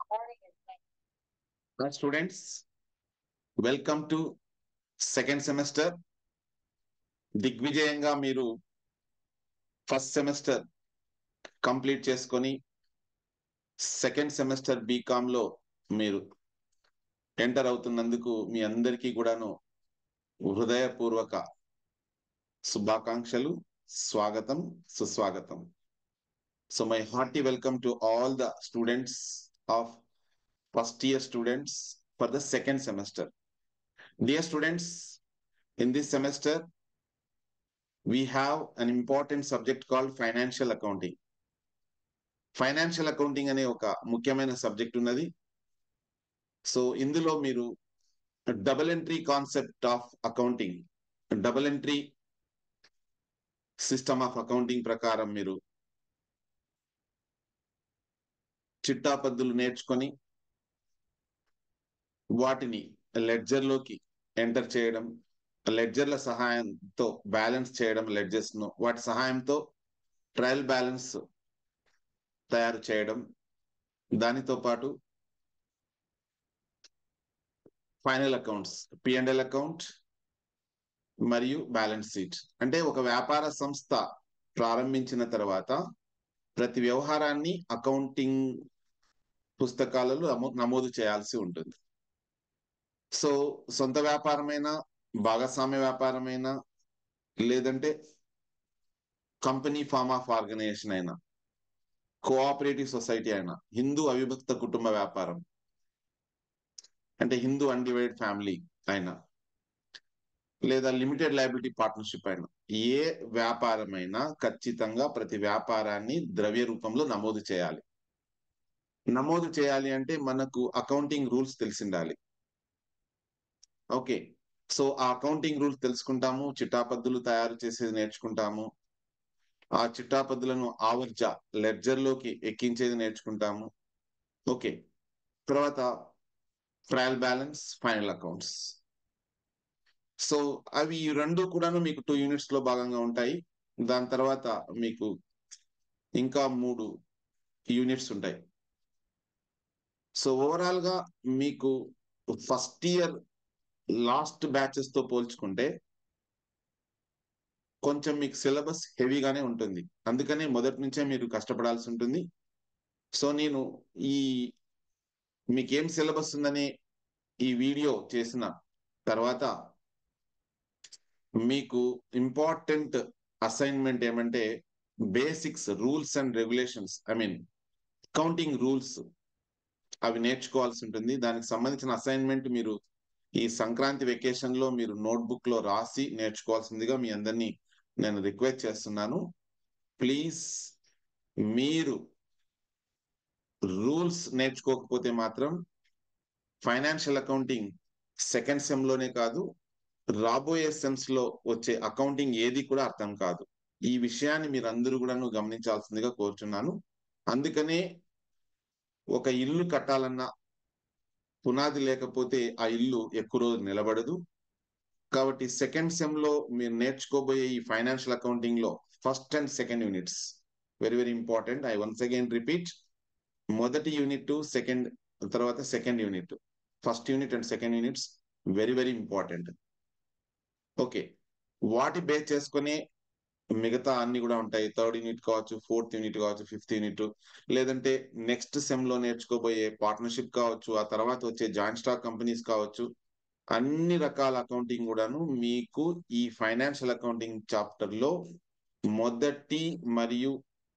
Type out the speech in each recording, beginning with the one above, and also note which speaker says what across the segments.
Speaker 1: Hi, students. Welcome to second semester దిగ్విజయంగా మీరు first semester complete చేసుకొని సెకండ్ సెమిస్టర్ బీకామ్ లో మీరు ఎంటర్ అవుతున్నందుకు మీ అందరికీ కూడాను హృదయపూర్వక శుభాకాంక్షలు స్వాగతం సుస్వాగతం so my hearty welcome to all the students of first year students for the second semester Dear students, in this semester, we have an important subject called financial accounting. Financial accounting అనే ఒక ముఖ్యమైన subject ఉన్నది so ఇందులో మీరు double entry concept of accounting double entry system of accounting ప్రకారం మీరు చిట్టా పద్దులు నేర్చుకొని వాటిని లెడ్జర్లోకి ఎంటర్ చేయడం లెడ్జర్ల సహాయంతో బ్యాలెన్స్ చేయడం లెడ్జర్స్ ను వాటి సహాయంతో ట్రయల్ బ్యాలెన్స్ తయారు చేయడం దానితో పాటు ఫైనల్ అకౌంట్స్ పిఎండ్ఎల్ అకౌంట్ మరియు బ్యాలెన్స్ షీట్ అంటే ఒక వ్యాపార సంస్థ ప్రారంభించిన తర్వాత ప్రతి వ్యవహారాన్ని అకౌంటింగ్ పుస్తకాలలో నమోదు చేయాల్సి ఉంటుంది సో సొంత వ్యాపారమైనా భాగస్వామ్య వ్యాపారమైనా లేదంటే కంపెనీ ఫార్మ్ ఆఫ్ ఆర్గనైజేషన్ అయినా కోఆపరేటివ్ సొసైటీ అయినా హిందూ అవిభక్త కుటుంబ వ్యాపారం అంటే హిందూ అన్డివైడ్ ఫ్యామిలీ అయినా లేదా లిమిటెడ్ లైబిలిటీ పార్ట్నర్షిప్ అయినా ఏ వ్యాపారమైనా ఖచ్చితంగా ప్రతి వ్యాపారాన్ని ద్రవ్య రూపంలో నమోదు చేయాలి నమోదు చేయాలి అంటే మనకు అకౌంటింగ్ రూల్స్ తెలిసిండాలి ఓకే సో ఆ అకౌంటింగ్ రూల్స్ తెలుసుకుంటాము చిట్టాపద్దులు తయారు చేసేది నేర్చుకుంటాము ఆ చిట్టాపద్దులను ఆవర్జ లెడ్జర్ లోకి ఎక్కించేది నేర్చుకుంటాము ఓకే తర్వాత trial balance final accounts so అవి ఈ రెండు కూడాను మీకు టూ యూనిట్స్ లో భాగంగా ఉంటాయి దాని తర్వాత మీకు ఇంకా మూడు యూనిట్స్ ఉంటాయి సో ఓవరాల్ గా మీకు ఫస్ట్ ఇయర్ లాస్ట్ బ్యాచెస్ తో పోల్చుకుంటే కొంచెం మీకు సిలబస్ హెవీగానే ఉంటుంది అందుకనే మొదటి నుంచే మీరు కష్టపడాల్సి ఉంటుంది సో నేను ఈ మీకేం సిలబస్ ఉందని ఈ వీడియో చేసిన తర్వాత మీకు ఇంపార్టెంట్ అసైన్మెంట్ ఏమంటే basics rules and regulations I mean accounting rules అవి నేర్చుకోవాల్సి ఉంటుంది దానికి సంబంధించిన అసైన్మెంట్ మీరు ఈ సంక్రాంతి వెకేషన్ లో మీరు నోట్బుక్ లో రాసి నేర్చుకోవాల్సిందిగా మీ అందరినీ నేను రిక్వెస్ట్ చేస్తున్నాను ప్లీజ్ మీరు రూల్స్ నేర్చుకోకపోతే మాత్రం ఫైనాన్షియల్ అకౌంటింగ్ సెకండ్ సెమ్ లోనే కాదు రాబోయే సెమ్స్ లో వచ్చే అకౌంటింగ్ ఏది కూడా అర్థం కాదు ఈ విషయాన్ని మీరు అందరూ కూడా గమనించాల్సిందిగా కోరుచున్నాను అందుకనే ఒక ఇల్లు కట్టాలన్నా పునాది లేకపోతే ఆ ఇల్లు ఎక్కువ రోజు నిలబడదు కాబట్టి సెకండ్ సెమ్ లో మీరు నేర్చుకోబోయే ఈ ఫైనాన్షియల్ అకౌంటింగ్ లో first and second units very very important I once again repeat మొదటి యూనిట్ సెకండ్ తర్వాత second unit first unit and second units very very important okay వాటి బేస్ చేసుకుని మిగతా అన్ని కూడా ఉంటాయి థర్డ్ యూనిట్ కావచ్చు ఫోర్త్ యూనిట్ కావచ్చు ఫిఫ్త్ యూనిట్ లేదంటే నెక్స్ట్ సెమ్ లో నేర్చుకోబోయే పార్ట్నర్షిప్ కావచ్చు ఆ తర్వాత వచ్చే జాయింట్ స్టాక్ కంపెనీస్ కావచ్చు అన్ని రకాల అకౌంటింగ్ కూడాను మీకు ఈ ఫైనాన్షియల్ అకౌంటింగ్ చాప్టర్ లో మొదటి మరియు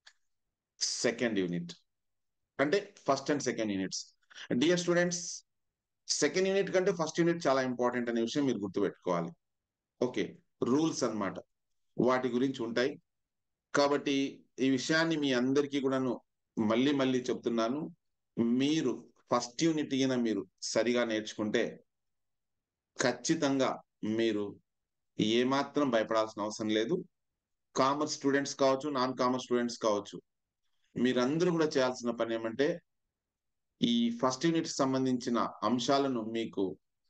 Speaker 1: సెకండ్ యూనిట్ అంటే first and second units dear students second unit కంటే ఫస్ట్ యూనిట్ చాలా ఇంపార్టెంట్ అనే విషయం మీరు గుర్తుపెట్టుకోవాలి ఓకే రూల్స్ అనమాట వాటి గురించి ఉంటాయి కాబట్టి ఈ విషయాన్ని మీ అందరికీ కూడాను మళ్ళీ మళ్ళీ చెప్తున్నాను మీరు ఫస్ట్ యూనిట్ అయినా మీరు సరిగా నేర్చుకుంటే ఖచ్చితంగా మీరు ఏమాత్రం భయపడాల్సిన అవసరం లేదు కామర్స్ స్టూడెంట్స్ కావచ్చు నాన్ కామర్స్ స్టూడెంట్స్ కావచ్చు మీరందరూ కూడా చేయాల్సిన పని ఏమంటే ఈ ఫస్ట్ యూనిట్ సంబంధించిన అంశాలను మీకు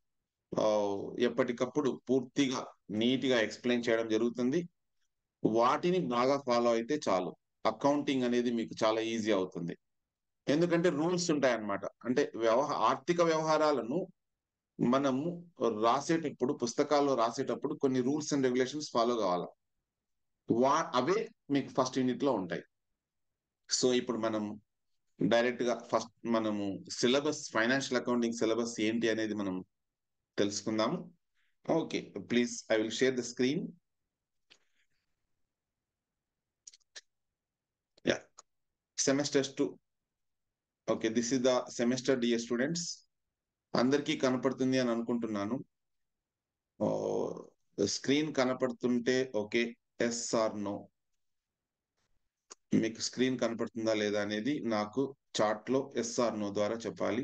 Speaker 1: ఎప్పటికప్పుడు పూర్తిగా నీట్గా ఎక్స్ప్లెయిన్ చేయడం జరుగుతుంది వాటిని బాగా ఫాలో అయితే చాలు అకౌంటింగ్ అనేది మీకు చాలా ఈజీ అవుతుంది ఎందుకంటే రూల్స్ ఉంటాయన్నమాట అంటే వ్యవహ ఆర్థిక వ్యవహారాలను మనము రాసేటప్పుడు పుస్తకాల్లో రాసేటప్పుడు కొన్ని రూల్స్ అండ్ రెగ్యులేషన్స్ ఫాలో కావాలి వా అవే మీకు ఫస్ట్ యూనిట్ లో ఉంటాయి సో ఇప్పుడు మనం డైరెక్ట్ గా ఫస్ట్ మనము సిలబస్ ఫైనాన్షియల్ అకౌంటింగ్ సిలబస్ ఏంటి అనేది మనం తెలుసుకుందాము okay please I will share the screen yeah semesters two okay this is the semester dear students అందరికీ కనపడుతుంది అని అనుకుంటున్నాను స్క్రీన్ కనపడుతుంటే ఓకే ఎస్ ఆర్ నో మీకు స్క్రీన్ కనపడుతుందా లేదా అనేది నాకు చాట్ లో ఎస్ ఆర్ నో ద్వారా చెప్పాలి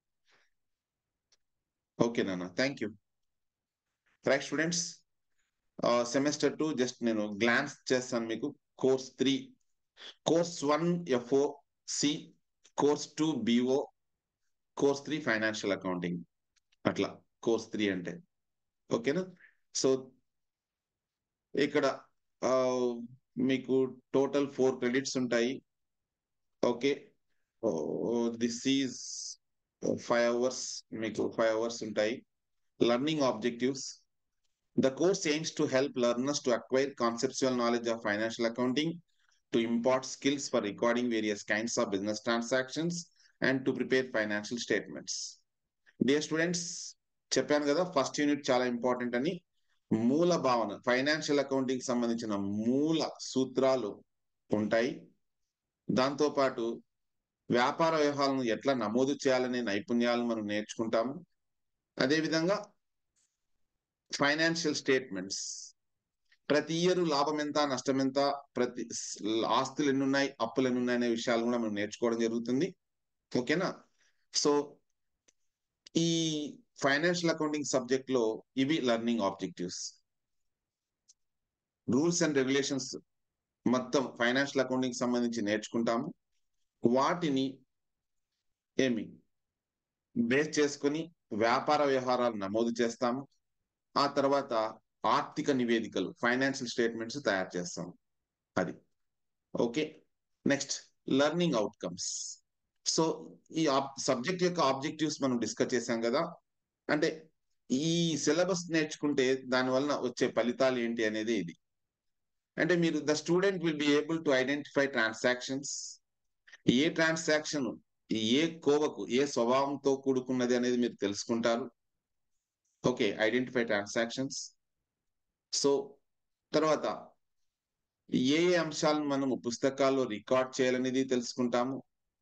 Speaker 1: ఓకే నాన్న thank you right students semester two just నేను గ్లాన్స్ చేస్తాను మీకు course three course one F O C course two B O course three financial accounting అట్లా కోర్స్ త్రీ అంటే ఓకేనా సో ఇక్కడ మీకు టోటల్ ఫోర్ క్రెడిట్స్ ఉంటాయి okay this is five hours మీకు ఫైవ్ అవర్స్ ఉంటాయి learning objectives the course aims to help learners to acquire conceptual knowledge of financial accounting to impart skills for recording various kinds of business transactions and to prepare financial statements dear students చెప్పాను కదా first unit చాలా important అని మూల భావన financial accounting సంబంధించిన మూల సూత్రాలు ఉంటాయి దాంతో పాటు వ్యాపార వ్యవహారాలను ఎట్లా నమోదు చేయాలనే నైపుణ్యాలను మనం నేర్చుకుంటాము అదేవిధంగా ఫైనాన్షియల్ స్టేట్మెంట్స్ ప్రతి ఇయర్ లాభం ఎంత నష్టం ఎంత ప్రతి ఆస్తులు ఎన్ని ఉన్నాయి అప్పులు ఎన్ని ఉన్నాయి అనే విషయాలు కూడా మనం నేర్చుకోవడం జరుగుతుంది ఓకేనా సో ఈ ఫైనాన్షియల్ అకౌంటింగ్ సబ్జెక్ట్ లో ఇవి learning objectives rules and regulations మొత్తం ఫైనాన్షియల్ అకౌంటింగ్ సంబంధించి నేర్చుకుంటాము వాటిని ఏమి బేస్ చేసుకుని వ్యాపార వ్యవహారాలు నమోదు చేస్తాము ఆ తర్వాత ఆర్థిక నివేదికలు ఫైనాన్షియల్ స్టేట్మెంట్స్ తయారు చేస్తాం అది okay next learning outcomes so ఈ సబ్జెక్ట్ యొక్క ఆబ్జెక్టివ్స్ మనం డిస్కస్ చేసాం కదా అంటే ఈ సిలబస్ నేర్చుకుంటే దాని వలన వచ్చే ఫలితాలు ఏంటి అనేది ఇది అంటే మీరు the student will be able to identify transactions ఏ ట్రాన్సాక్షన్ ఏ కోవకు ఏ స్వభావంతో కూడుకున్నది అనేది మీరు తెలుసుకుంటారు ఓకే ఐడెంటిఫై ట్రాన్సాక్షన్స్ సో తర్వాత ఏ ఏ అంశాలను మనము పుస్తకాల్లో రికార్డ్ చేయాలనేది తెలుసుకుంటాము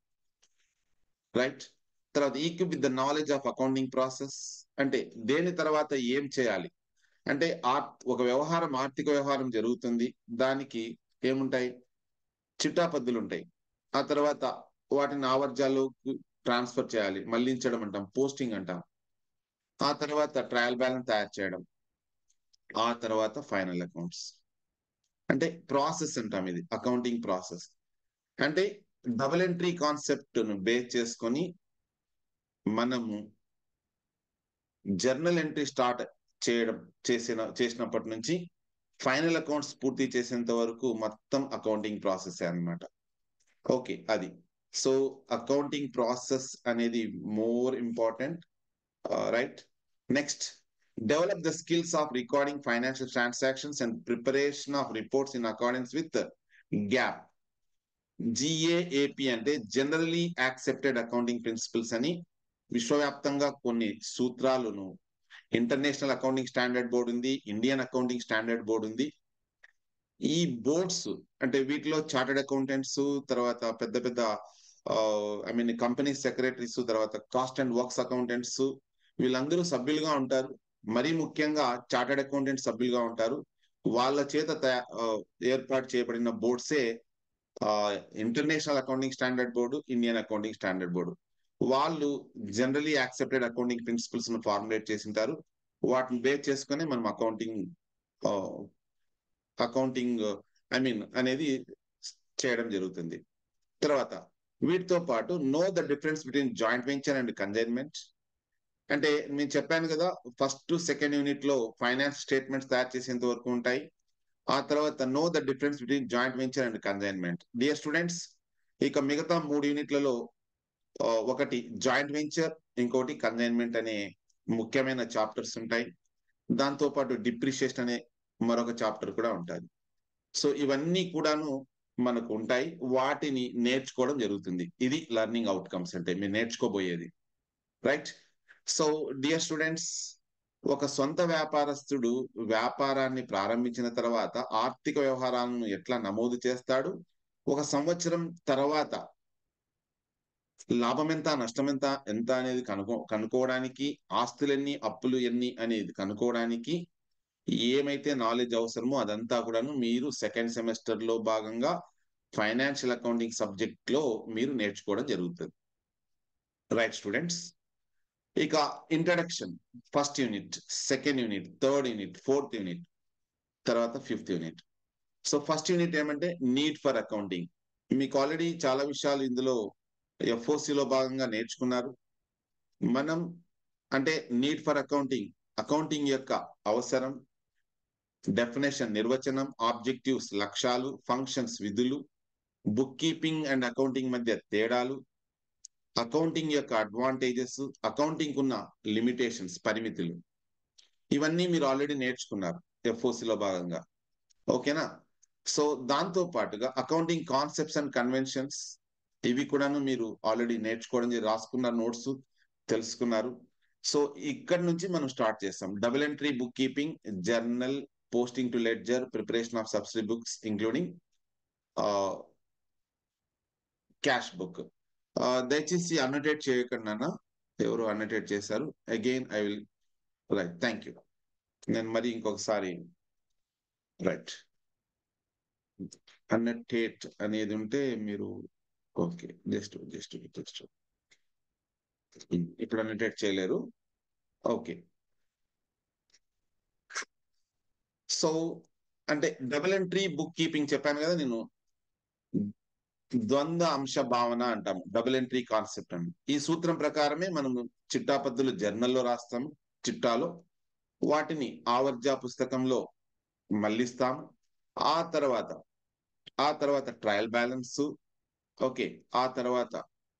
Speaker 1: రైట్ తర్వాత equip with the knowledge of accounting process అంటే దేని తర్వాత ఏం చేయాలి అంటే ఆ ఒక వ్యవహారం ఆర్థిక వ్యవహారం జరుగుతుంది దానికి ఏముంటాయి చిట్టాపద్దులు ఉంటాయి ఆ తర్వాత వాటిని ఆవర్జాలు ట్రాన్స్ఫర్ చేయాలి మళ్లించడం అంటాం పోస్టింగ్ అంటాం ఆ తర్వాత ట్రయల్ బ్యాలెన్స్ తయారు చేయడం ఆ తర్వాత ఫైనల్ అకౌంట్స్ అంటే ప్రాసెస్ అంటాం ఇది అకౌంటింగ్ ప్రాసెస్ అంటే డబుల్ ఎంట్రీ కాన్సెప్ట్ ను బేస్ చేసుకొని మనము జర్నల్ ఎంట్రీ స్టార్ట్ చేయడం చేసిన చేసినప్పటి నుంచి ఫైనల్ అకౌంట్స్ పూర్తి చేసేంత వరకు మొత్తం అకౌంటింగ్ ప్రాసెస్ అన్నమాట ఓకే అది సో అకౌంటింగ్ ప్రాసెస్ అనేది more important right next develop the skills of recording financial transactions and preparation of reports in accordance with GAAP GAAP అంటే జనరలీ యాక్సెప్టెడ్ అకౌంటింగ్ ప్రిన్సిపల్స్ అని విశ్వవ్యాప్తంగా కొన్ని సూత్రాలను ఇంటర్నేషనల్ అకౌంటింగ్ స్టాండర్డ్ బోర్డు ఉంది Indian accounting standard board ఉంది ఈ boards అంటే వీటిలో చార్టెడ్ అకౌంటెంట్స్ తర్వాత పెద్ద పెద్ద ఐ మీన్ కంపెనీ సెక్రటరీస్ తర్వాత కాస్ట్ అండ్ వర్క్స్ అకౌంటెంట్స్ వీళ్ళందరూ సభ్యులుగా ఉంటారు మరీ ముఖ్యంగా చార్టెడ్ అకౌంటెంట్ సభ్యులుగా ఉంటారు వాళ్ళ చేత ఏర్పాటు చేయబడిన బోర్డ్సే international accounting standard board Indian accounting standard board వాళ్ళు జనరలీ యాక్సెప్టెడ్ అకౌంటింగ్ ప్రిన్సిపల్స్ ను ఫార్ములేట్ చేసింటారు వాటిని బేస్ చేసుకుని మనం అకౌంటింగ్ అకౌంటింగ్ ఐ మీన్ అనేది చేయడం జరుగుతుంది తర్వాత వీటితో పాటు know the difference between joint venture and consignment అంటే నేను చెప్పాను కదా ఫస్ట్ సెకండ్ యూనిట్ లో ఫైనాన్స్ స్టేట్మెంట్స్ తయారు చేసేంత వరకు ఉంటాయి ఆ తర్వాత know the difference between joint venture and consignment dear students ఇక మిగతా మూడు యూనిట్లలో ఆ, ఒకటి జాయింట్ వెంచర్ ఇంకోటి కన్సైన్మెంట్ అనే ముఖ్యమైన చాప్టర్స్ ఉంటాయి దాంతో పాటు డిప్రిషియేషన్ అనే మరొక చాప్టర్ కూడా ఉంటుంది సో ఇవన్నీ కూడాను మనకు ఉంటాయి వాటిని నేర్చుకోవడం జరుగుతుంది ఇది లెర్నింగ్ అవుట్కమ్స్ అంటే మీరు నేర్చుకోబోయేది రైట్ సో డియర్ స్టూడెంట్స్ ఒక సొంత వ్యాపారస్తుడు వ్యాపారాన్ని ప్రారంభించిన తర్వాత ఆర్థిక వ్యవహారాలను ఎట్లా నమోదు చేస్తాడు ఒక సంవత్సరం తర్వాత లాభం ఎంత నష్టం ఎంత ఎంత అనేది కనుక్కో కనుక్కోవడానికి ఆస్తులు ఎన్ని అప్పులు ఎన్ని అనేది కనుక్కోవడానికి ఏమైతే నాలెడ్జ్ అవసరమో అదంతా కూడాను మీరు సెకండ్ సెమిస్టర్ లో భాగంగా ఫైనాన్షియల్ అకౌంటింగ్ సబ్జెక్ట్ లో మీరు నేర్చుకోవడం జరుగుతుంది రైట్ స్టూడెంట్స్ ఇక introduction first unit second unit third unit fourth unit తర్వాత fifth unit so first unit ఏమంటే నీడ్ ఫర్ అకౌంటింగ్ మీకు ఆల్రెడీ చాలా విషయాలు ఇందులో FOC లో భాగంగా నేర్చుకున్నారు మనం అంటే నీడ్ ఫర్ అకౌంటింగ్ అకౌంటింగ్ యొక్క అవసరం డెఫినేషన్ నిర్వచనం ఆబ్జెక్టివ్స్ లక్ష్యాలు ఫంక్షన్స్ విధులు బుక్ కీపింగ్ అండ్ అకౌంటింగ్ మధ్య తేడాలు అకౌంటింగ్ యొక్క అడ్వాంటేజెస్ అకౌంటింగ్ ఉన్న లిమిటేషన్స్ పరిమితులు ఇవన్నీ మీరు ఆల్రెడీ నేర్చుకున్నారు FOC లో భాగంగా ఓకేనా సో దాంతో పాటుగా అకౌంటింగ్ కాన్సెప్ట్స్ అండ్ కన్వెన్షన్స్ ఇవి కూడాను మీరు ఆల్రెడీ నేర్చుకోవడం జరి- రాసుకున్నారు నోట్స్ తెలుసుకున్నారు సో ఇక్కడ నుంచి మనం స్టార్ట్ చేస్తాం double entry bookkeeping journal posting to ledger preparation of subsidy books including cash book దయచేసి అన్నోటేట్ చేయకండి నాన్న ఎవరు అన్నోటేట్ చేశారు again I will right thank you నేను మరి ఇంకొకసారి రైట్ అన్నటేట్ అనేది ఉంటే మీరు ఓకే జస్ట్ జస్ట్ జస్ట్ ఇప్పుడు అన్నటేట్ చేయలేరు ఓకే సో అంటే డబుల్ ఎంట్రీ బుక్ కీపింగ్ చెప్పాను కదా నేను ద్వంద్వ అంశ భావన అంటాము డబుల్ ఎంట్రీ కాన్సెప్ట్ అని ఈ సూత్రం ప్రకారమే మనము చిట్టా పద్ధతులు జర్నల్లో రాస్తాము చిట్టాలో వాటిని ఆవర్జా పుస్తకంలో మళ్ళిస్తాము ఆ తర్వాత ఆ తర్వాత ట్రయల్ బ్యాలెన్స్ ఓకే ఆ తర్వాత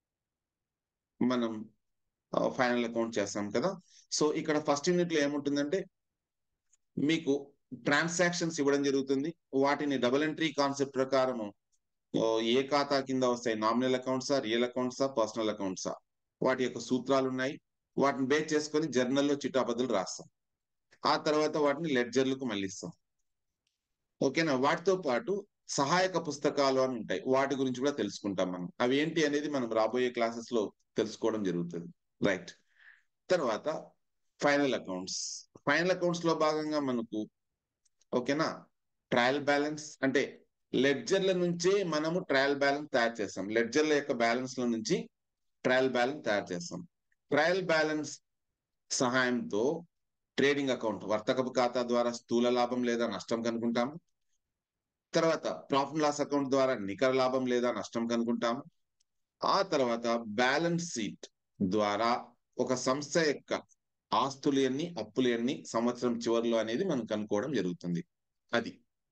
Speaker 1: మనం ఫైనల్ అకౌంట్ చేస్తాం కదా సో ఇక్కడ ఫస్ట్ యూనిట్ లో ఏముంటుందంటే మీకు ట్రాన్సాక్షన్స్ ఇవ్వడం జరుగుతుంది వాటిని డబుల్ ఎంట్రీ కాన్సెప్ట్ ప్రకారము ఓ, ఏ ఖాతా కింద వస్తాయి నామినల్ అకౌంట్సా రియల్ అకౌంట్సా పర్సనల్ అకౌంట్సా వాటి యొక్క సూత్రాలు ఉన్నాయి వాటిని బేస్ చేసుకొని జర్నల్లో చిటాపద్దులు రాస్తాం ఆ తర్వాత వాటిని లెడ్జర్లకు మళ్ళిస్తాం ఓకేనా వాటితో పాటు సహాయక పుస్తకాలు అని ఉంటాయి వాటి గురించి కూడా తెలుసుకుంటాం మనం అవి ఏంటి అనేది మనం రాబోయే క్లాసెస్ లో తెలుసుకోవడం జరుగుతుంది రైట్ తర్వాత ఫైనల్ అకౌంట్స్ ఫైనల్ అకౌంట్స్ లో భాగంగా మనకు ఓకేనా ట్రయల్ బ్యాలెన్స్ అంటే లెడ్జర్ల నుంచే మనము ట్రయల్ బ్యాలెన్స్ తయారు చేస్తాం లెడ్జర్ల యొక్క బ్యాలెన్స్ ల నుంచి ట్రయల్ బ్యాలెన్స్ తయారు చేస్తాం ట్రయల్ బ్యాలెన్స్ సహాయంతో ట్రేడింగ్ అకౌంట్ వర్తకపు ఖాతా ద్వారా స్థూల లాభం లేదా నష్టం కనుక్కుంటాము తర్వాత ప్రాఫిట్ లాస్ అకౌంట్ ద్వారా నికర లాభం లేదా నష్టం కనుక్కుంటాము ఆ తర్వాత బ్యాలెన్స్ షీట్ ద్వారా ఒక సంస్థ యొక్క ఆస్తులు ఎన్ని అప్పులు ఎన్ని సంవత్సరం చివరిలో అనేది మనం కనుక్కోవడం జరుగుతుంది అది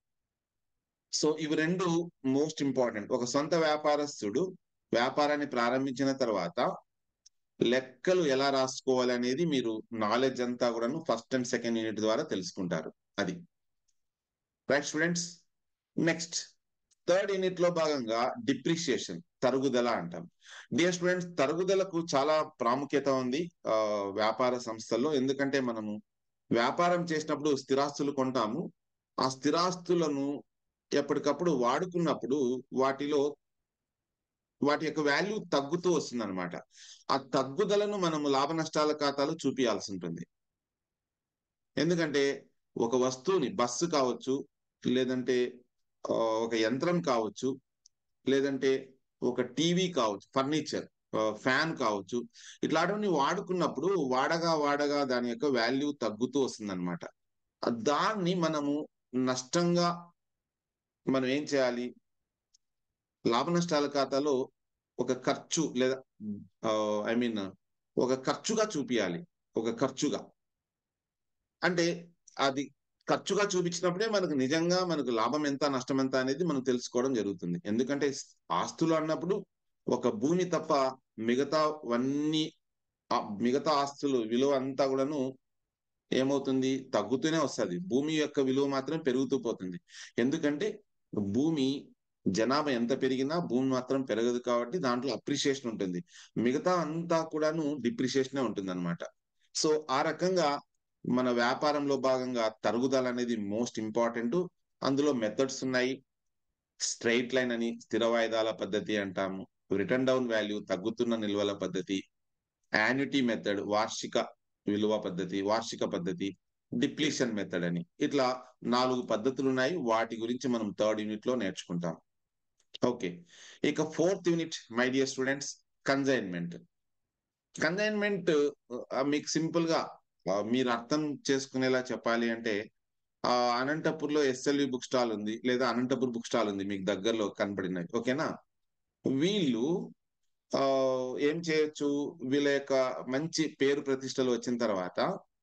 Speaker 1: సో ఇవి రెండు మోస్ట్ ఇంపార్టెంట్ ఒక సొంత వ్యాపారస్తుడు వ్యాపారాన్ని ప్రారంభించిన తర్వాత లెక్కలు ఎలా రాసుకోవాలి అనేది మీరు నాలెడ్జ్ అంతా కూడాను ఫస్ట్ అండ్ సెకండ్ యూనిట్ ద్వారా తెలుసుకుంటారు అది right students next third unit లో భాగంగా డిప్రిషియేషన్ తరుగుదల అంటాం డియర్ స్టూడెంట్స్ తరుగుదలకు చాలా ప్రాముఖ్యత ఉంది ఆ, వ్యాపార సంస్థల్లో ఎందుకంటే మనము వ్యాపారం చేసినప్పుడు స్థిరాస్తులు కొంటాము ఆ స్థిరాస్తులను ఎప్పటికప్పుడు వాడుకున్నప్పుడు వాటిలో వాటి యొక్క వాల్యూ తగ్గుతూ వస్తుంది అనమాట ఆ తగ్గుదలను మనము లాభ నష్టాల ఖాతాలో చూపియాల్సి ఉంటుంది ఎందుకంటే ఒక వస్తువుని బస్సు కావచ్చు లేదంటే ఆ, ఒక యంత్రం కావచ్చు లేదంటే ఒక టీవీ కావచ్చు ఫర్నిచర్ ఫ్యాన్ కావచ్చు ఇట్లాంటివన్నీ వాడుకున్నప్పుడు వాడగా వాడగా దాని యొక్క వాల్యూ తగ్గుతూ వస్తుంది అనమాట దాన్ని మనము నష్టంగా మనం ఏం చేయాలి లాభ నష్టాల ఖాతాలో ఒక ఖర్చు లేదా ఐ మీన్ ఒక ఖర్చుగా చూపియాలి ఒక ఖర్చుగా అంటే అది ఖర్చుగా చూపించినప్పుడే మనకు నిజంగా మనకు లాభం ఎంత నష్టం ఎంత అనేది మనం తెలుసుకోవడం జరుగుతుంది ఎందుకంటే ఆస్తులు అన్నప్పుడు ఒక భూమి తప్ప మిగతావన్నీ ఆ మిగతా ఆస్తులు విలువ అంతా కూడాను ఏమవుతుంది తగ్గుతూనే వస్తుంది భూమి యొక్క విలువ మాత్రం పెరుగుతూ పోతుంది ఎందుకంటే భూమి జనాభా ఎంత పెరిగినా భూమి మాత్రం పెరగదు కాబట్టి దాంట్లో అప్రిషియేషన్ ఉంటుంది మిగతా అంతా కూడాను డిప్రిషియేషనే ఉంటుంది అనమాట సో ఆ రకంగా మన వ్యాపారంలో భాగంగా తరుగుదల అనేది మోస్ట్ ఇంపార్టెంట్ అందులో మెథడ్స్ ఉన్నాయి స్ట్రైట్ లైన్ అని స్థిర వాయిదాల పద్ధతి అంటాము రిటర్న్ డౌన్ వాల్యూ తగ్గుతున్న నిల్వల పద్ధతి యాన్యుటీ మెథడ్ వార్షిక విలువ పద్ధతి వార్షిక పద్ధతి డిప్లీషన్ మెథడ్ అని ఇట్లా నాలుగు పద్ధతులు ఉన్నాయి వాటి గురించి మనం థర్డ్ యూనిట్ లో నేర్చుకుంటాం ఓకే ఇక fourth unit my dear students consignment consignment మీకు సింపుల్ గా ఆ, మీరు అర్థం చేసుకునేలా చెప్పాలి అంటే ఆ అనంతపూర్ లో ఎస్ఎల్వి బుక్ స్టాల్ ఉంది లేదా అనంతపూర్ బుక్ స్టాల్ ఉంది మీకు దగ్గరలో కనపడినవి ఓకేనా వీళ్ళు ఆ ఏం చేయొచ్చు వీళ్ళ యొక్క మంచి పేరు ప్రతిష్టలు వచ్చిన తర్వాత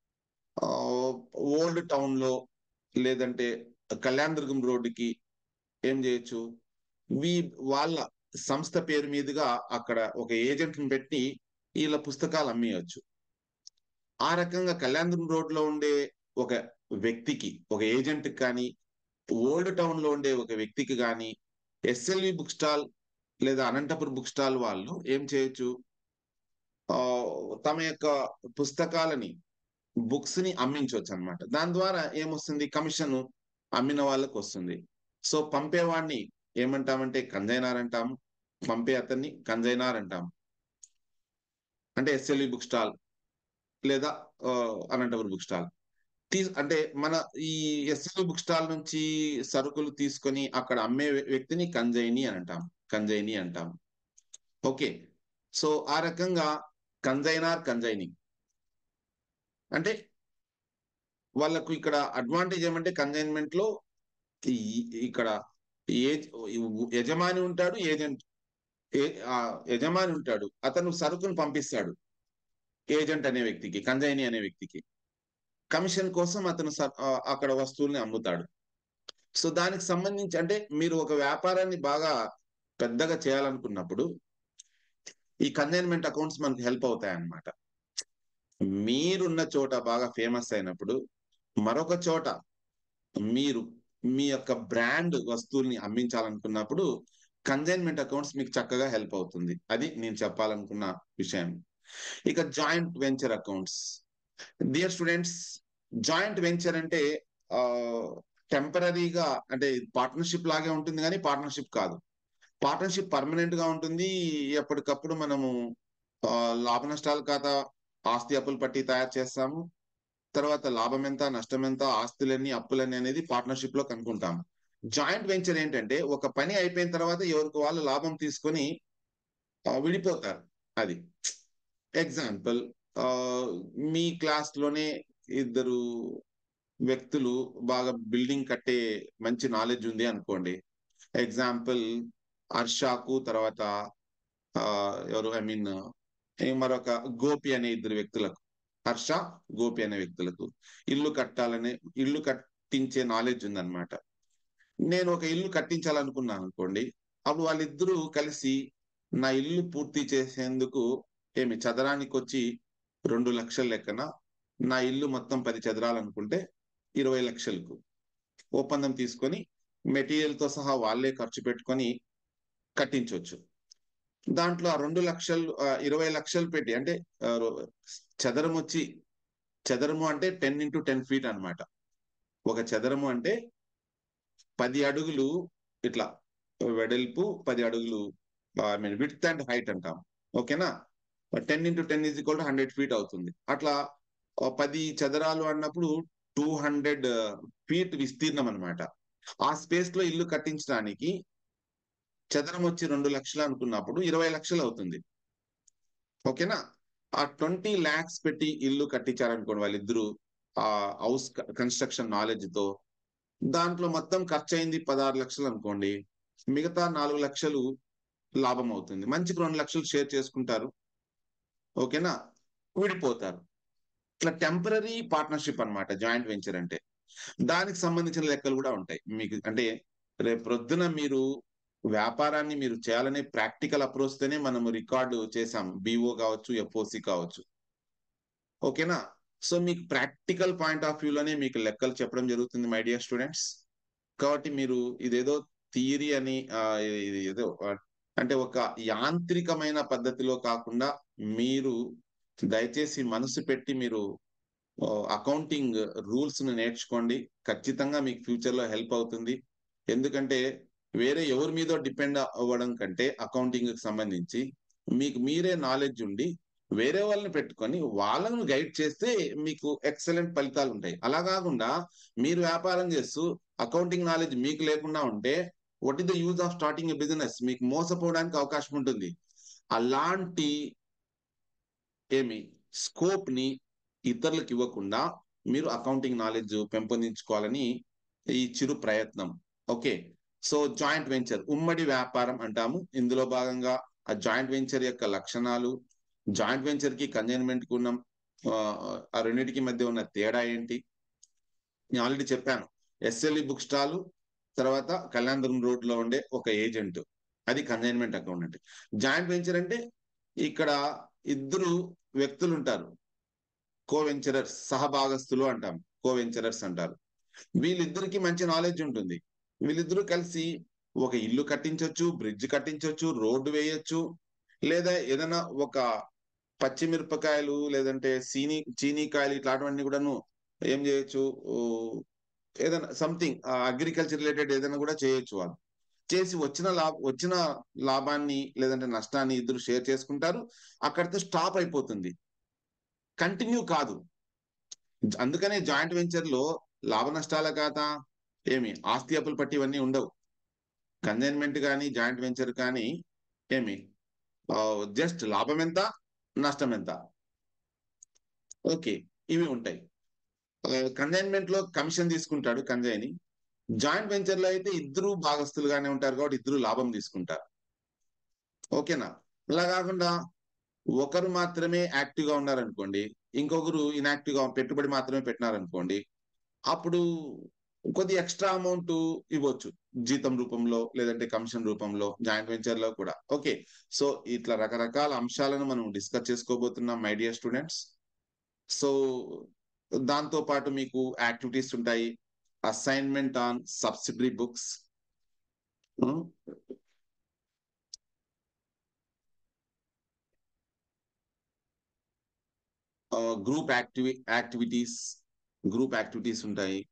Speaker 1: ఓల్డ్ టౌన్ లో లేదంటే కళ్యాణదుర్గం రోడ్డుకి ఏం చేయొచ్చు వీ వాళ్ళ సంస్థ పేరు మీదుగా అక్కడ ఒక ఏజెంట్ ని పెట్టి వీళ్ళ పుస్తకాలు అమ్మేయచ్చు ఆ రకంగా కళ్యాణదుర్గం రోడ్ లో ఉండే ఒక వ్యక్తికి ఒక ఏజెంట్ కానీ ఓల్డ్ టౌన్ లో ఉండే ఒక వ్యక్తికి కానీ ఎస్ఎల్వి బుక్ స్టాల్ లేదా అనంతపురం బుక్ స్టాల్ వాళ్ళు ఏం చేయొచ్చు ఆ, తమ యొక్క పుస్తకాలని బుక్స్ ని అమ్మించవచ్చు అనమాట దాని ద్వారా ఏమొస్తుంది కమిషన్ అమ్మిన వాళ్ళకి వస్తుంది సో పంపేవాడిని ఏమంటామంటే కంజైనార్ అంటాము పంపే అతన్ని కంజైనార్ అంటాము అంటే ఎస్ఎల్వి బుక్ స్టాల్ లేదా ఆ, అనంతపురం బుక్ స్టాల్ తీ అంటే మన ఈ ఎస్ఎల్వి బుక్ స్టాల్ నుంచి సరుకులు తీసుకొని అక్కడ అమ్మే వ్య- వ్యక్తిని కంజైని అని అంటాం కంజైని అంటాం ఓకే సో ఆ రకంగా కంజైనార్ కంజైనింగ్ అంటే వాళ్ళకు ఇక్కడ అడ్వాంటేజ్ ఏమంటే కన్జైన్మెంట్ లో ఈ- ఇక్కడ ఏ యజమాని ఉంటాడు ఏజెంట్ ఏ- ఆ యజమాని ఉంటాడు అతను సరుకును పంపిస్తాడు ఏజెంట్ అనే వ్యక్తికి కంజైని అనే వ్యక్తికి కమిషన్ కోసం అతను స- ఆ, అక్కడ వస్తువుల్ని అమ్ముతాడు సో దానికి సంబంధించి అంటే మీరు ఒక వ్యాపారాన్ని బాగా పెద్దగా చేయాలనుకున్నప్పుడు ఈ కన్జైన్మెంట్ అకౌంట్స్ మనకు హెల్ప్ అవుతాయి అన్నమాట మీరున్న చోట బాగా ఫేమస్ అయినప్పుడు మరొక చోట మీరు మీ యొక్క బ్రాండ్ వస్తువుల్ని అమ్మించాలనుకున్నప్పుడు కన్జైన్మెంట్ అకౌంట్స్ మీకు చక్కగా హెల్ప్ అవుతుంది అది నేను చెప్పాలనుకున్న విషయం ఇక joint venture accounts dear students joint venture అంటే టెంపరీగా అంటే పార్ట్నర్షిప్ లాగే ఉంటుంది కానీ పార్ట్నర్షిప్ కాదు పార్ట్నర్షిప్ పర్మనెంట్ గా ఉంటుంది ఎప్పటికప్పుడు మనము ఆ, లాభ నష్టాల ఖాతా ఆస్తి అప్పులు పట్టి తయారు చేస్తాము తర్వాత లాభం ఎంత నష్టం ఎంత ఆస్తులన్నీ అప్పులన్నీ అనేది పార్ట్నర్షిప్ లో కనుక్కుంటాము జాయింట్ వెంచర్ ఏంటంటే ఒక పని అయిపోయిన తర్వాత ఎవరికి వాళ్ళు లాభం తీసుకొని ఆ, విడిపోతారు అది ఎగ్జాంపుల్ మీ క్లాస్ లోనే ఇద్దరు వ్యక్తులు బాగా బిల్డింగ్ కట్టే మంచి నాలెడ్జ్ ఉంది అనుకోండి ఎగ్జాంపుల్ హర్షాకు తర్వాత ఆ, ఎవరు ఐ మీన్ మరొక గోపి అనే ఇద్దరు వ్యక్తులకు హర్ష గోపి అనే వ్యక్తులకు ఇల్లు కట్టాలనే ఇల్లు కట్టించే నాలెడ్జ్ ఉందన్నమాట నేను ఒక ఇల్లు కట్టించాలనుకున్నాను అనుకోండి అప్పుడు వాళ్ళిద్దరూ కలిసి నా ఇల్లు పూర్తి చేసేందుకు ఏమి చదరానికి వచ్చి రెండు లక్షల లెక్కన నా ఇల్లు మొత్తం పది చదరాలనుకుంటే ఇరవై లక్షలకు ఒప్పందం తీసుకొని మెటీరియల్ తో సహా వాళ్ళే ఖర్చు పెట్టుకొని కట్టించవచ్చు దాంట్లో ఆ రెండు లక్షలు ఆ, ఇరవై లక్షలు పెట్టి అంటే ఆ, రో- చదరం వచ్చి చదరము అంటే టెన్ ఇంటూ టెన్ ఫీట్ అన్నమాట ఒక చదరము అంటే పది అడుగులు ఇట్లా వెడల్పు పది అడుగులు I mean width and height అంటాం ఓకేనా ten into ten is equal to hundred feet అవుతుంది అట్లా ఆ, పది చదరాలు అన్నప్పుడు టూ హండ్రెడ్ ఫీట్ విస్తీర్ణం అన్నమాట ఆ స్పేస్ లో ఇల్లు కట్టించడానికి చదరం వచ్చి రెండు లక్షలు అనుకున్నప్పుడు ఇరవై లక్షలు అవుతుంది ఓకేనా ఆ ట్వంటీ ల్యాక్స్ పెట్టి ఇల్లు కట్టించారనుకోండి వాళ్ళిద్దరు ఆ హౌస్ కన్స్ట్రక్షన్ నాలెడ్జ్ తో దాంట్లో మొత్తం ఖర్చు అయింది పదహారు లక్షలు అనుకోండి మిగతా నాలుగు లక్షలు లాభం అవుతుంది మంచికి రెండు లక్షలు షేర్ చేసుకుంటారు ఓకేనా విడిపోతారు ఇట్లా టెంపరీ పార్ట్నర్షిప్ అన్నమాట జాయింట్ వెంచర్ అంటే దానికి సంబంధించిన లెక్కలు కూడా ఉంటాయి మీకు అంటే రేపు ప్రొద్దున మీరు వ్యాపారాన్ని మీరు చేయాలనే ప్రాక్టికల్ అప్రోచ్ తోనే మనం రికార్డు చేసాం బిఓ కావచ్చు ఎఫ్ఓసి కావచ్చు ఓకేనా సో మీకు ప్రాక్టికల్ పాయింట్ ఆఫ్ వ్యూలోనే మీకు లెక్కలు చెప్పడం జరుగుతుంది మై డియర్ స్టూడెంట్స్ కాబట్టి మీరు ఇదేదో థియరీ అని ఆ, ఇది ఏదో ఆ, అంటే ఒక యాంత్రికమైన పద్ధతిలో కాకుండా మీరు దయచేసి మనసు పెట్టి మీరు అకౌంటింగ్ రూల్స్ ను నేర్చుకోండి ఖచ్చితంగా మీకు ఫ్యూచర్ లో హెల్ప్ అవుతుంది ఎందుకంటే వేరే ఎవరి మీద డిపెండ్ అవ్వడం కంటే అకౌంటింగ్ కి సంబంధించి మీకు మీరే నాలెడ్జ్ ఉండి వేరే వాళ్ళని పెట్టుకొని వాళ్ళను గైడ్ చేస్తే మీకు ఎక్సలెంట్ ఫలితాలు ఉంటాయి అలా కాకుండా మీరు వ్యాపారం చేస్తూ అకౌంటింగ్ నాలెడ్జ్ మీకు లేకుండా ఉంటే what is the use of starting a business మీకు మోసపోవడానికి అవకాశం ఉంటుంది అలాంటి ఏమి స్కోప్ ని ఇతరులకు ఇవ్వకుండా మీరు అకౌంటింగ్ నాలెడ్జ్ పెంపొందించుకోవాలని ఈ చిరు ప్రయత్నం ఓకే సో జాయింట్ వెంచర్ ఉమ్మడి వ్యాపారం అంటాము ఇందులో భాగంగా ఆ జాయింట్ వెంచర్ యొక్క లక్షణాలు జాయింట్ వెంచర్ కి కన్జైన్మెంట్ కి ఉన్న ఆ, ఆ రెండింటికి మధ్య ఉన్న తేడా ఏంటి నేను ఆల్రెడీ చెప్పాను ఎస్ఎల్ఈ బుక్ స్టాల్ తర్వాత కళ్యాణదుర్గం రోడ్ లో ఉండే ఒక ఏజెంట్ అది కన్జైన్మెంట్ అకౌంట్ జాయింట్ వెంచర్ అంటే ఇక్కడ ఇద్దరు వ్యక్తులు ఉంటారు కో వెంచరర్స్ సహభాగస్తులు అంటాం కో వెంచరర్స్ అంటారు వీళ్ళిద్దరికి మంచి నాలెడ్జ్ ఉంటుంది వీళ్ళిద్దరూ కలిసి ఒక ఇల్లు కట్టించవచ్చు బ్రిడ్జ్ కట్టించవచ్చు రోడ్డు వేయొచ్చు లేదా ఏదైనా ఒక పచ్చిమిరపకాయలు లేదంటే సీని చీనీకాయలు ఇట్లాంటివన్నీ కూడాను ఏం చేయొచ్చు ఓ, ఏదైనా సంథింగ్ అగ్రికల్చర్ రిలేటెడ్ ఏదైనా కూడా చేయొచ్చు వాళ్ళు చేసి వచ్చిన లాభ వచ్చిన లాభాన్ని లేదంటే నష్టాన్ని ఇద్దరు షేర్ చేసుకుంటారు అక్కడితో స్టాప్ అయిపోతుంది కంటిన్యూ కాదు అందుకనే జాయింట్ వెంచర్ లో లాభ నష్టాల ఖాతా ఏమి ఆస్తి అప్పులు పట్టి ఇవన్నీ ఉండవు కన్జైన్మెంట్ కానీ జాయింట్ వెంచర్ కానీ ఏమి జస్ట్ లాభం ఎంత నష్టం ఎంత ఓకే ఇవి ఉంటాయి కన్జైన్మెంట్ లో కమిషన్ తీసుకుంటాడు కంజైని జాయింట్ వెంచర్ లో అయితే ఇద్దరు భాగస్తులుగానే ఉంటారు కాబట్టి ఇద్దరు లాభం తీసుకుంటారు ఓకేనా అలా కాకుండా ఒకరు మాత్రమే యాక్టివ్ గా ఉన్నారనుకోండి ఇంకొకరు ఇన్యాక్టివ్ గా పెట్టుబడి మాత్రమే పెట్టినారనుకోండి అప్పుడు కొద్ది ఎక్స్ట్రా అమౌంట్ ఇవ్వచ్చు జీతం రూపంలో లేదంటే కమిషన్ రూపంలో జాయింట్ వెంచర్ లో కూడా ఓకే సో ఇట్లా రకరకాల అంశాలను మనం డిస్కస్ చేసుకోబోతున్నాం మై డియర్ స్టూడెంట్స్ సో దాంతో పాటు మీకు యాక్టివిటీస్ ఉంటాయి assignment on subsidiary books group activity activities group activities ఉంటాయి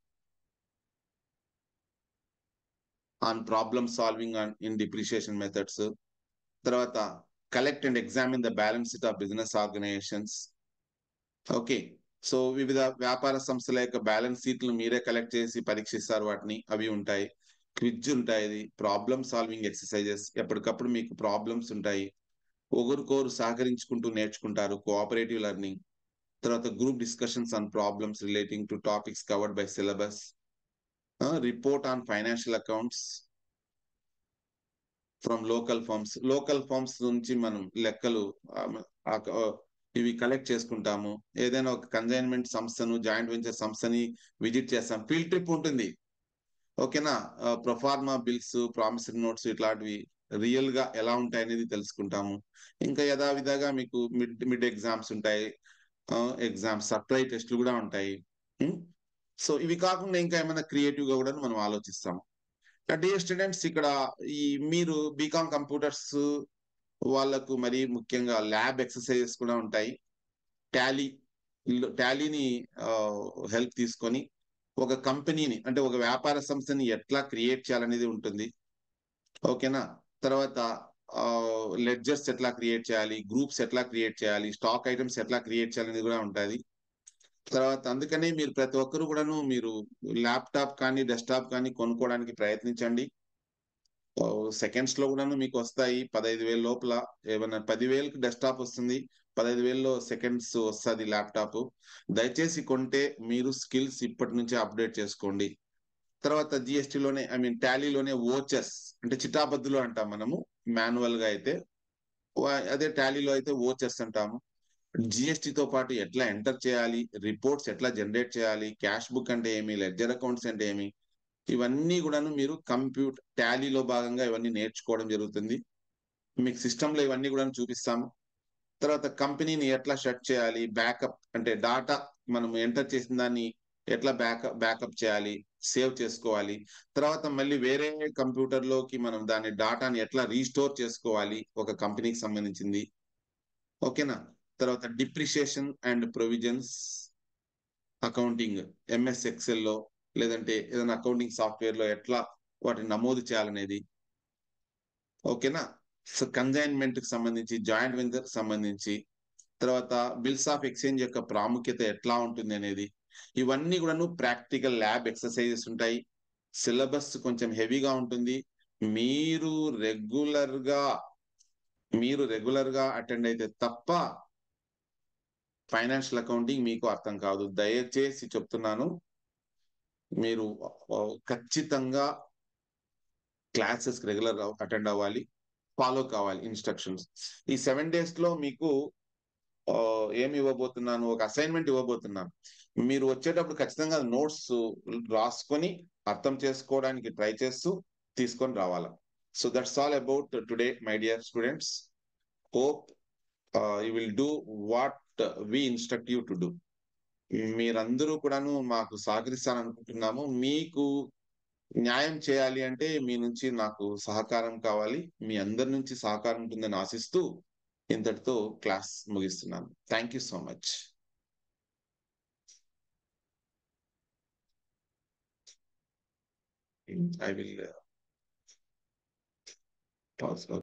Speaker 1: on problem solving on in depreciation methods తర్వాత collect and examine the balance sheet of business organisations okay so వివిధ వ్యాపార సంస్థల యొక్క బ్యాలెన్స్ షీట్లు మీరే కలెక్ట్ చేసి పరీక్షిస్తారు వాటిని అవి ఉంటాయి క్విజ్ ఉంటాయి ప్రాబ్లమ్ సాల్వింగ్ ఎక్సర్సైజెస్ ఎప్పటికప్పుడు మీకు ప్రాబ్లమ్స్ ఉంటాయి ఒకరికొకరు సహకరించుకుంటూ నేర్చుకుంటారు కోఆపరేటివ్ లెర్నింగ్ తర్వాత group discussions on problems relating to topics covered by syllabus report on financial accounts from local firms local firms నుంచి మనం లెక్కలు ఇవి కలెక్ట్ చేసుకుంటాము ఏదైనా ఒక కన్జైన్మెంట్ సంస్థను జాయింట్ వెంచర్ సంస్థని విజిట్ చేస్తాం ఫీల్డ్ ట్రిప్ ఉంటుంది ఓకేనా ప్రొఫార్మా బిల్స్ ప్రామిసరీ నోట్స్ ఇట్లాంటివి రియల్ గా ఎలా ఉంటాయి అనేది తెలుసుకుంటాము ఇంకా యథావిధిగా మీకు మిడ్ మిడ్ ఎగ్జామ్స్ ఉంటాయి ఎగ్జామ్ సప్లై టెస్ట్లు కూడా ఉంటాయి సో ఇవి కాకుండా ఇంకా ఏమైనా క్రియేటివ్ గా కూడా మనం ఆలోచిస్తాము డియర్ స్టూడెంట్స్ ఇక్కడ ఈ మీరు బీకామ్ కంప్యూటర్స్ వాళ్ళకు మరి ముఖ్యంగా ల్యాబ్ ఎక్సర్సైజెస్ కూడా ఉంటాయి టాలీ టాలీని హెల్ప్ తీసుకొని ఒక కంపెనీని అంటే ఒక వ్యాపార సంస్థని ఎట్లా క్రియేట్ చేయాలనేది ఉంటుంది ఓకేనా తర్వాత లెడ్జర్స్ ఎట్లా క్రియేట్ చేయాలి గ్రూప్స్ ఎట్లా క్రియేట్ చేయాలి స్టాక్ ఐటమ్స్ ఎట్లా క్రియేట్ చేయాలనేది కూడా ఉంటుంది తర్వాత అందుకనే మీరు ప్రతి ఒక్కరు కూడాను మీరు ల్యాప్టాప్ కానీ డెస్క్టాప్ కానీ కొనుక్కోవడానికి ప్రయత్నించండి సెకండ్స్ లో కూడాను మీకు వస్తాయి పదహైదు వేల లోపల ఏమన్నా పదివేలకు డెస్క్టాప్ వస్తుంది పదహైదు వేలలో సెకండ్స్ వస్తుంది ల్యాప్టాప్ దయచేసి కొంటే మీరు స్కిల్స్ ఇప్పటి నుంచే అప్డేట్ చేసుకోండి తర్వాత జిఎస్టీలోనే ఐ మీన్ టాలీలోనే ఓచర్స్ అంటే చిటాబద్దులు అంటాం మనము మాన్యువల్ గా అయితే అదే టాలీలో అయితే ఓచర్స్ అంటాము జిఎస్టీతో పాటు ఎట్లా ఎంటర్ చేయాలి రిపోర్ట్స్ ఎట్లా జనరేట్ చేయాలి క్యాష్ బుక్ అంటే ఏమి లెడ్జర్ అకౌంట్స్ అంటే ఏమి ఇవన్నీ కూడాను మీరు కంప్యూటర్ టాలీలో భాగంగా ఇవన్నీ నేర్చుకోవడం జరుగుతుంది మీకు సిస్టమ్ లో ఇవన్నీ కూడా చూపిస్తాము తర్వాత కంపెనీని ఎట్లా షట్ చేయాలి బ్యాకప్ అంటే డాటా మనం ఎంటర్ చేసిన దాన్ని ఎట్లా బ్యాకప్ బ్యాకప్ చేయాలి సేవ్ చేసుకోవాలి తర్వాత మళ్ళీ వేరే కంప్యూటర్ లోకి మనం దాని డాటాని ఎట్లా రీస్టోర్ చేసుకోవాలి ఒక కంపెనీకి సంబంధించింది ఓకేనా తర్వాత depreciation and provisions accounting MS Excel లో లేదంటే ఏదైనా అకౌంటింగ్ సాఫ్ట్వేర్ లో ఎట్లా వాటిని నమోదు చేయాలనేది ఓకేనా సో కన్జైన్మెంట్ కి సంబంధించి జాయింట్ వెంచర్ కి సంబంధించి తర్వాత బిల్స్ ఆఫ్ ఎక్స్చేంజ్ యొక్క ప్రాముఖ్యత ఎట్లా ఉంటుంది అనేది ఇవన్నీ కూడాను ప్రాక్టికల్ ల్యాబ్ ఎక్సర్సైజెస్ ఉంటాయి సిలబస్ కొంచెం హెవీగా ఉంటుంది మీరు రెగ్యులర్ గా మీరు రెగ్యులర్ గా అటెండ్ అయితే తప్ప ఫైనాన్షియల్ అకౌంటింగ్ మీకు అర్థం కాదు దయచేసి చెప్తున్నాను మీరు ఖచ్చితంగా క్లాసెస్ రెగ్యులర్ అటెండ్ అవ్వాలి ఫాలో కావాలి ఇన్స్ట్రక్షన్స్ ఈ సెవెన్ డేస్ లో మీకు ఏమి ఇవ్వబోతున్నాను ఒక అసైన్మెంట్ ఇవ్వబోతున్నాను మీరు వచ్చేటప్పుడు ఖచ్చితంగా నోట్స్ రాసుకొని అర్థం చేసుకోవడానికి ట్రై చేస్తూ తీసుకొని రావాలా so that's all about today my dear students hope you will do what we instruct you to do మీరందరూ కూడాను మాకు సహకరిస్తారనుకుంటున్నాము మీకు న్యాయం చేయాలి అంటే మీ నుంచి నాకు సహకారం కావాలి మీ అందరి నుంచి సహకారం ఉంటుందని ఆశిస్తూ ఇంతటితో క్లాస్ ముగిస్తున్నాను thank you so much I will pass